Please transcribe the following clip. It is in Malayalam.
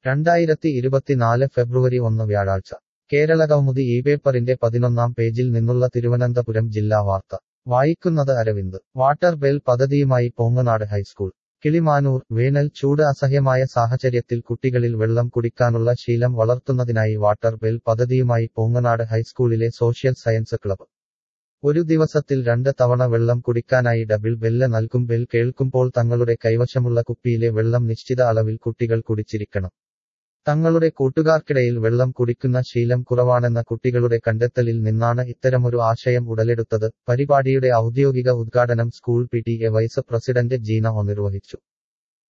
രണ്ടായിരത്തി ഇരുപത്തിനാല് ഫെബ്രുവരി ഒന്ന് വ്യാഴാഴ്ച കേരളകൗമുദി ഈ പേപ്പറിന്റെ പതിനൊന്നാം പേജിൽ നിന്നുള്ള തിരുവനന്തപുരം ജില്ലാ വാർത്ത വായിക്കുന്നത് അരവിന്ദ് വാട്ടർ ബെൽ പദ്ധതിയുമായി പോങ്ങനാട് ഹൈസ്കൂൾ കിളിമാനൂർ വേനൽ ചൂട് അസഹ്യമായ സാഹചര്യത്തിൽ കുട്ടികളിൽ വെള്ളം കുടിക്കാനുള്ള ശീലം വളർത്തുന്നതിനായി വാട്ടർ ബെൽ പദ്ധതിയുമായി പോങ്ങനാട് ഹൈസ്കൂളിലെ സോഷ്യൽ സയൻസ് ക്ലബ്ബ് ഒരു ദിവസത്തിൽ രണ്ട് തവണ വെള്ളം കുടിക്കാനായി ഡബിൾ ബെല്ല് നൽകും ബെൽ കേൾക്കുമ്പോൾ തങ്ങളുടെ കൈവശമുള്ള കുപ്പിയിലെ വെള്ളം നിശ്ചിത അളവിൽ കുട്ടികൾ കുടിച്ചിരിക്കണം തങ്ങളുടെ കൂട്ടുകാർക്കിടയിൽ വെള്ളം കുടിക്കുന്ന ശീലം കുറവാണെന്ന കുട്ടികളുടെ കണ്ടെത്തലിൽ നിന്നാണ് ഇത്തരമൊരു ആശയം ഉടലെടുത്തത് പരിപാടിയുടെ ഔദ്യോഗിക ഉദ്ഘാടനം school P T A vice president Jeena O നിർവഹിച്ചു